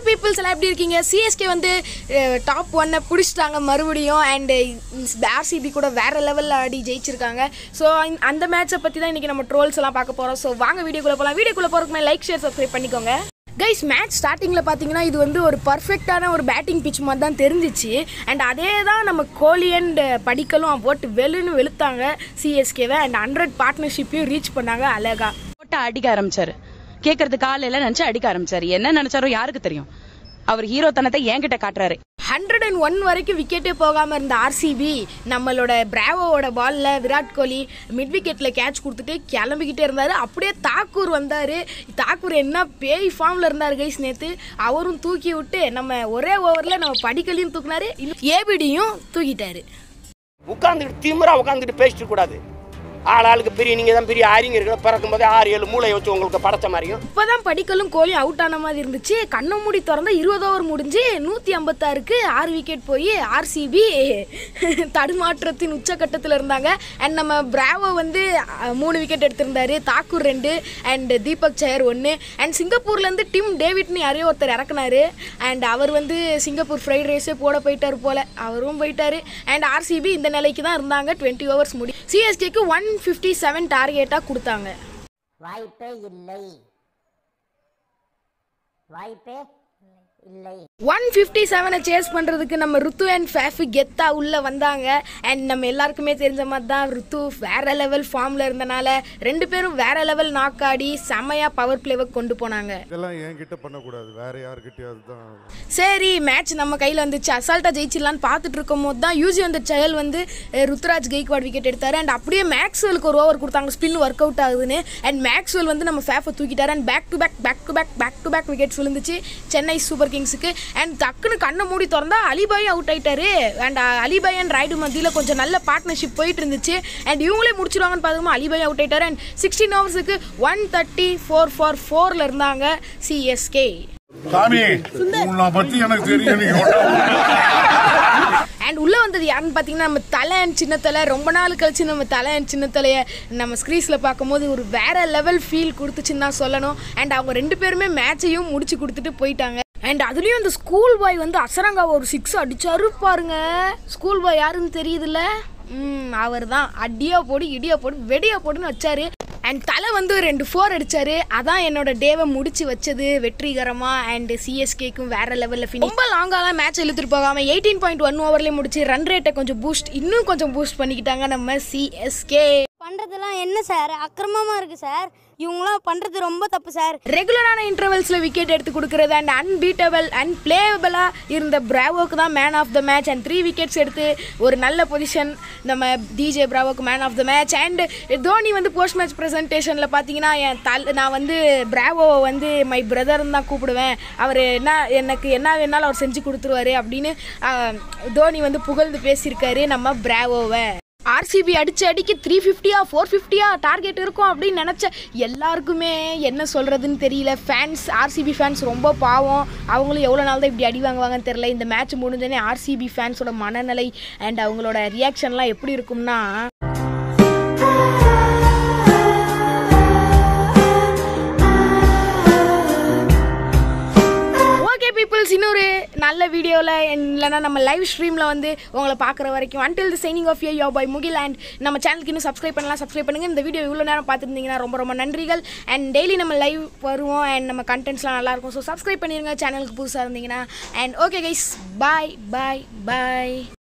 peoples எல்லாம் எப்படி இருக்கீங்க சிஎஸ்கே வந்து டாப் ஒன்னை பிடிச்சிட்டாங்க மறுபடியும் அண்டு ஆர்சிபி கூட வேற லெவலில் ஆடி ஜெயிச்சிருக்காங்க ஸோ அந்த மேட்சை பற்றி தான் இன்றைக்கி நம்ம ட்ரோல்ஸ் எல்லாம் பார்க்க போகிறோம் ஸோ வாங்க வீடியோக்குள்ளே போகலாம் வீடியோக்குள்ளே போகிறதுக்கு லைக் ஷேர் சப்ஸ்கிரைப் பண்ணிக்கோங்க கைஸ் மேட்ச் ஸ்டார்டிங்கில் பார்த்தீங்கன்னா இது வந்து ஒரு பர்ஃபெக்டான ஒரு பேட்டிங் பிச் மாதிரி தான் தெரிஞ்சிச்சு அண்ட் அதே தான் நம்ம கோலி அண்ட் படிக்கலும் போட்டு வெளுன்னு வெளுத்தாங்க சிஎஸ்கேவை அண்ட் ஹண்ட்ரட் பார்ட்னர்ஷிப்பையும் ரீச் பண்ணாங்க அழகா போட்டு அடிக்க ஆரம்பிச்சாரு கேக்குறதுக்கு ஆள் எல்லாம் நினைச்சு அடிக்க ஆரம்பிச்சாரு என்ன நினைச்சாரோ யாருக்கு தெரியும் அவர் ஹீரோ தனத்தை என்கிட்ட காட்டுறாரு ஹண்ட்ரட் அண்ட் ஒன் வரைக்கும் விக்கெட்டே போகாமல் இருந்த ஆர்சிபி நம்மளோட பிராவோட பால்ல விராட் கோலி மிட் விக்கெட்டில் கேட்ச் கொடுத்துட்டு கிளம்பிக்கிட்டே இருந்தார் அப்படியே தாக்கூர் வந்தார் தாக்கூர் என்ன பேய் ஃபார்மில் இருந்தார் கைஸ் நேற்று அவரும் தூக்கி விட்டு நம்ம ஒரே ஓவரில் நம்ம படிக்கலையும் தூக்குனாரு இன்னும் ஏபிடியும் தூக்கிட்டாரு உட்காந்துக்கிட்டு திமிரா உட்காந்துட்டு பேசிட்டு கூடாது ஆள் ஆளுக்கு பெரிய நீங்க தான் பெரிய அறிஞர்கள் பிறக்கும் போதே ஆறு ஏழு மூளை வச்சு உங்களுக்கு படைச்ச மாதிரியும் இப்போதான் படிக்கலும் கோலியும் அவுட் ஆன மாதிரி இருந்துச்சு கண்ணை மூடி திறந்தா இருபது ஓவர் முடிஞ்சு நூற்றி ஐம்பத்தாறுக்கு ஆறு விக்கெட் போய் ஆர்சிபி தடுமாற்றத்தின் உச்சக்கட்டத்தில் இருந்தாங்க அண்ட் நம்ம பிராவோ வந்து அஹ், மூணு விக்கெட் எடுத்திருந்தாரு தாக்கூர் ரெண்டு அண்ட் தீபக் சயர் ஒன்று அண்ட் சிங்கப்பூர்லேருந்து டிம் டேவிட்னு யாரையோ ஒருத்தர் இறக்குனாரு அண்ட் அவர் வந்து சிங்கப்பூர் ஃப்ரைட் ரைஸே போட போயிட்டார் போல அவரும் போயிட்டாரு அண்ட் ஆர்சிபி இந்த நிலைக்கு தான் இருந்தாங்க டுவெண்ட்டி ஓவர்ஸ் முடி சிஎஸ்கேக்கு ஒன் ஃபிஃப்டி செவன் டார்கெட்டாக கொடுத்தாங்க வாய்ப்பே இல்லை வாய்ப்பே இல்லை ஒன் ஃபிஃப்டி செவனை சேஸ் பண்ணுறதுக்கு நம்ம ருத்து அண்ட் ஃபேஃபி கெத்தா உள்ளே வந்தாங்க அண்ட் நம்ம எல்லாருக்குமே தெரிஞ்ச மாதிரி தான் ருத்து வேற லெவல் ஃபார்மில் இருந்தனால ரெண்டு பேரும் வேற லெவல் நாக் ஆடி செமையாக பவர் பிளேவை கொண்டு போனாங்க இதெல்லாம் என்கிட்ட பண்ணக்கூடாது வேற யார்கிட்டயாவது தான் சரி மேட்ச் நம்ம கையில் வந்துச்சு அசால்ட்டாக ஜெயிச்சிடலான்னு பார்த்துட்டு இருக்கும் போது தான் யூசி வந்த செயல் வந்து அஹ், ருத்ராஜ் கெய்க்வாட் விக்கெட் எடுத்தார் அண்ட் அப்படியே மேக்ஸ்வெலுக்கு ஒரு ஓவர் கொடுத்தாங்க ஸ்பின் ஒர்க் அவுட் ஆகுதுன்னு அண்ட் மேக்ஸ்வெல் வந்து நம்ம ஃபேஃபை தூக்கிட்டார் and back to back back to back back to back wickets விழுந்துச்சு சென்னை சூப்பர் கிங்ஸுக்கு அண்ட் டக்குன்னு கண்ணை மூடி திறந்தா அலிபாய் அவுட் ஆயிட்டாரு அண்ட் அலிபாய் அண்ட் ரைடு மத்தியில் கொஞ்சம் நல்ல பார்ட்னர்ஷிப் போயிட்டு இருந்துச்சு அண்ட் இவங்களே முடிச்சிருவாங்கன்னு பார்த்தோமா அலிபாய் அவுட் ஆயிட்டாரு அண்ட் சிக்ஸ்டீன் ஓவர்ஸுக்கு ஒன் தேர்ட்டி ஃபோர் ஃபார் ஃபோரில் இருந்தாங்க சிஎஸ்கே சாமி உன்னை பத்தி எனக்கு தெரியும் நீங்க அண்ட் உள்ளே வந்தது யாருன்னு பார்த்தீங்கன்னா நம்ம தலை அண்ட் சின்ன தலை ரொம்ப நாள் கழிச்சு நம்ம தலை அண்ட் சின்ன தலையை நம்ம ஸ்க்ரீஸில் பார்க்கும்போது ஒரு வேற லெவல் ஃபீல் கொடுத்துச்சுன்னு தான் சொல்லணும் அண்ட் அவங்க ரெண்டு பேருமே மேட்சையும் முடிச்சு கொடுத்துட்டு போயிட்டாங்க அண்ட் அதுலேயும் அந்த ஸ்கூல் பாய் வந்து அசரங்கா ஒரு சிக்ஸ் அடிச்சாரு பாருங்க ஸ்கூல் பாய் யாருன்னு தெரியுதுல்ல ம் அவர் தான் அடியா போடு இடியா போடு வெடியா போடுன்னு வச்சாரு அண்ட் தலை வந்து ரெண்டு ஃபோர் அடிச்சாரு அதான் என்னோட டேவை முடிச்சு வச்சது வெற்றிகரமா அண்ட் சிஎஸ்கேக்கும் வேற லெவலில் ஃபினிஷ் ரொம்ப லாங்காலாம் மேட்ச் இழுத்துட்டு போகாம எயிட்டீன் பாயிண்ட் ஒன் ஓவர்லேயே முடிச்சு ரன் ரேட்டை கொஞ்சம் பூஸ்ட் இன்னும் கொஞ்சம் பூஸ்ட் பண்ணிக்கிட்டாங்க நம்ம சிஎஸ்கே பண்ணுறதெல்லாம் என்ன சார் அக்கிரமமாக இருக்குது சார் இவங்களாம் பண்ணுறது ரொம்ப தப்பு சார் ரெகுலரான இன்டர்வல்ஸில் விக்கெட் எடுத்து கொடுக்கறது அண்ட் அன்பீட்டபிள் அண்ட் பிளேயபிளாக இருந்த பிராவோக்கு தான் man of the match and three wickets எடுத்து ஒரு நல்ல பொசிஷன் நம்ம டிஜே பிராவோக்கு man of the match and Dhoni வந்து போஸ்ட் மேட்ச் ப்ரெசன்டேஷனில் பார்த்தீங்கன்னா என் தல் நான் வந்து பிராவோவை வந்து மை பிரதர்னு தான் கூப்பிடுவேன் அவர் என்ன எனக்கு என்ன வேணாலும் அவர் செஞ்சு கொடுத்துருவாரு அப்படின்னு ஆஹ், தோனி வந்து புகழ்ந்து பேசியிருக்காரு நம்ம பிராவோவை ஆர்சிபி அடிச்ச அடிக்கு த்ரீ ஃபிஃப்டியா ஃபோர் ஃபிஃப்டியா டார்கெட் இருக்கும் அப்படின்னு நினச்ச எல்லாருக்குமே என்ன சொல்கிறதுன்னு தெரியல ஃபேன்ஸ் ஆர்சிபி ஃபேன்ஸ் ரொம்ப பாவம் அவங்களும் எவ்வளோ நாள் தான் இப்படி அடி வாங்குவாங்கன்னு தெரியல இந்த மேட்ச் முடிஞ்சோடனே ஆர்சிபி ஃபேன்ஸோட மனநிலை அண்ட் அவங்களோட ரியாக்ஷன்லாம் எப்படி இருக்கும்னா ஓகே பீப்புள்ஸ் இன்னொரு நல்ல வீடியோவில் இல்லைன்னா நம்ம லைவ் ஸ்ட்ரீமில் வந்து உங்களை பார்க்குற வரைக்கும் until the signing of your by Mugil and நம்ம சேனலுக்கு இன்னும் சப்ஸ்கிரைப் பண்ணலாம் சப்ஸ்கிரைப் பண்ணுங்கள் இந்த வீடியோ இவ்வளோ நேரம் பார்த்துருந்தீங்கன்னா ரொம்ப ரொம்ப நன்றிகள் அண்ட் டெய்லி நம்ம லைவ் வருவோம் அண்ட் நம்ம கண்டென்ட்ஸ்லாம் நல்லாயிருக்கும் ஸோ சப்ஸ்கிரைப் பண்ணிடுங்க சேனலுக்கு புதுசாக இருந்தீங்கன்னா and okay guys bye bye bye